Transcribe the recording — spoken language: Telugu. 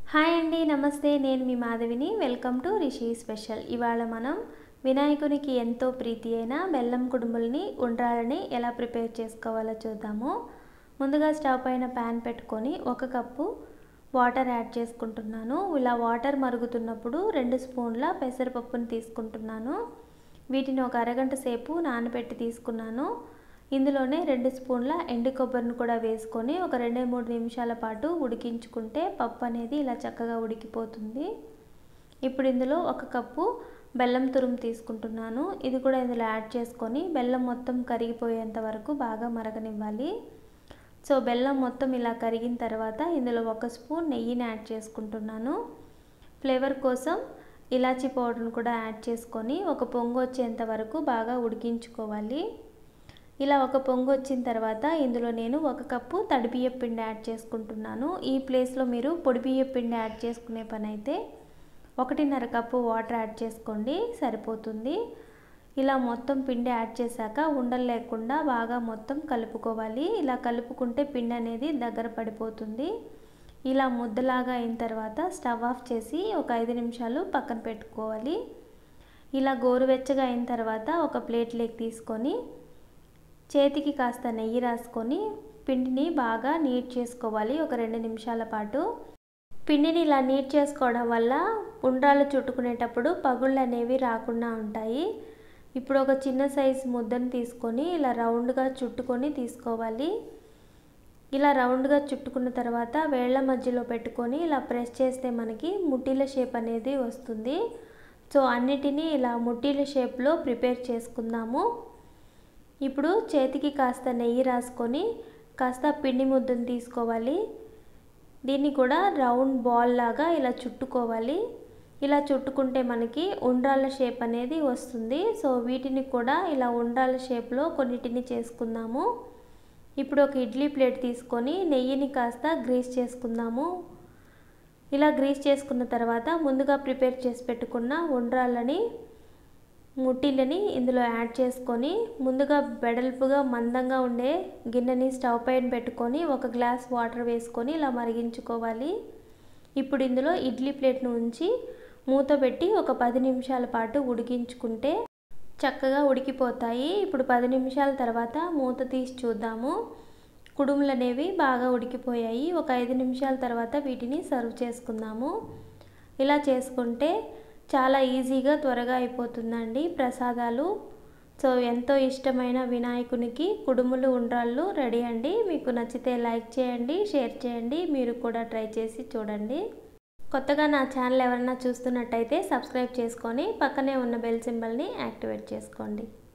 హాయ్ అండి నమస్తే నేను మీ మాధవిని వెల్కమ్ టు రిషి స్పెషల్ ఇవాళ మనం వినాయకునికి ఎంతో ప్రీతి అయిన బెల్లం కుడుముల్ని ఉండ్రాలని ఎలా ప్రిపేర్ చేసుకోవాలో చూద్దాము ముందుగా స్టవ్ పైన ప్యాన్ పెట్టుకొని ఒక కప్పు వాటర్ యాడ్ చేసుకుంటున్నాను ఇలా వాటర్ మరుగుతున్నప్పుడు రెండు స్పూన్ల పెసరపప్పుని తీసుకుంటున్నాను వీటిని ఒక అరగంట సేపు నానబెట్టి తీసుకున్నాను ఇందులోనే రెండు స్పూన్ల ఎండు కొబ్బరిని కూడా వేసుకొని ఒక రెండు మూడు నిమిషాల పాటు ఉడికించుకుంటే పప్పు అనేది ఇలా చక్కగా ఉడికిపోతుంది ఇప్పుడు ఇందులో ఒక కప్పు బెల్లం తురుము తీసుకుంటున్నాను ఇది కూడా ఇందులో యాడ్ చేసుకొని బెల్లం మొత్తం కరిగిపోయేంత వరకు బాగా మరగనివ్వాలి సో బెల్లం మొత్తం ఇలా కరిగిన తర్వాత ఇందులో ఒక స్పూన్ నెయ్యిని యాడ్ చేసుకుంటున్నాను ఫ్లేవర్ కోసం ఇలాచీ పౌడర్ని కూడా యాడ్ చేసుకొని ఒక పొంగు వచ్చేంత వరకు బాగా ఉడికించుకోవాలి ఇలా ఒక పొంగు వచ్చిన తర్వాత ఇందులో నేను ఒక కప్పు తడి బియ్య పిండి యాడ్ చేసుకుంటున్నాను ఈ ప్లేస్లో మీరు పొడి బియ్య పిండి యాడ్ చేసుకునే పని అయితే ఒకటిన్నర కప్పు వాటర్ యాడ్ చేసుకోండి సరిపోతుంది ఇలా మొత్తం పిండి యాడ్ చేశాక ఉండలు లేకుండా బాగా మొత్తం కలుపుకోవాలి ఇలా కలుపుకుంటే పిండి అనేది దగ్గర పడిపోతుంది ఇలా ముద్దలాగా అయిన తర్వాత స్టవ్ ఆఫ్ చేసి ఒక ఐదు నిమిషాలు పక్కన పెట్టుకోవాలి ఇలా గోరువెచ్చగా అయిన తర్వాత ఒక ప్లేట్లోకి తీసుకొని చేతికి కాస్త నెయ్యి రాసుకొని పిండిని బాగా నీట్ చేసుకోవాలి ఒక రెండు నిమిషాల పాటు పిండిని ఇలా నీట్ చేసుకోవడం వల్ల ఉండ్రాలు చుట్టుకునేటప్పుడు పగుళ్ళు అనేవి రాకుండా ఉంటాయి ఇప్పుడు ఒక చిన్న సైజు ముద్దను తీసుకొని ఇలా రౌండ్గా చుట్టుకొని తీసుకోవాలి ఇలా రౌండ్గా చుట్టుకున్న తర్వాత వేళ్ల మధ్యలో పెట్టుకొని ఇలా ప్రెస్ చేస్తే మనకి ముట్టిల షేప్ అనేది వస్తుంది సో అన్నిటినీ ఇలా ముట్టిల షేప్లో ప్రిపేర్ చేసుకుందాము ఇప్పుడు చేతికి కాస్త నెయ్యి రాసుకొని కాస్త పిండి ముద్దను తీసుకోవాలి దీన్ని కూడా రౌండ్ బాల్ లాగా ఇలా చుట్టుకోవాలి ఇలా చుట్టుకుంటే మనకి ఉండ్రాల షేప్ అనేది వస్తుంది సో వీటిని కూడా ఇలా ఉండ్రాల షేప్లో కొన్నిటిని చేసుకుందాము ఇప్పుడు ఒక ఇడ్లీ ప్లేట్ తీసుకొని నెయ్యిని కాస్త గ్రీస్ చేసుకుందాము ఇలా గ్రీస్ చేసుకున్న తర్వాత ముందుగా ప్రిపేర్ చేసి పెట్టుకున్న ఉండ్రాలని ముట్టిలని ఇందులో యాడ్ చేసుకొని ముందుగా వెడల్పుగా మందంగా ఉండే గిన్నెని స్టవ్ పైన పెట్టుకొని ఒక గ్లాస్ వాటర్ వేసుకొని ఇలా మరిగించుకోవాలి ఇప్పుడు ఇందులో ఇడ్లీ ప్లేట్ను ఉంచి మూత పెట్టి ఒక పది నిమిషాల పాటు ఉడికించుకుంటే చక్కగా ఉడికిపోతాయి ఇప్పుడు పది నిమిషాల తర్వాత మూత తీసి చూద్దాము కుడుములు అనేవి బాగా ఉడికిపోయాయి ఒక ఐదు నిమిషాల తర్వాత వీటిని సర్వ్ చేసుకుందాము ఇలా చేసుకుంటే చాలా ఈజీగా త్వరగా అయిపోతుందండి ప్రసాదాలు సో ఎంతో ఇష్టమైన వినాయకునికి కుడుములు ఉండ్రాళ్ళు రెడీ అండి మీకు నచ్చితే లైక్ చేయండి షేర్ చేయండి మీరు కూడా ట్రై చేసి చూడండి కొత్తగా నా ఛానల్ ఎవరైనా చూస్తున్నట్టయితే సబ్స్క్రైబ్ చేసుకొని పక్కనే ఉన్న బెల్ సింబల్ని యాక్టివేట్ చేసుకోండి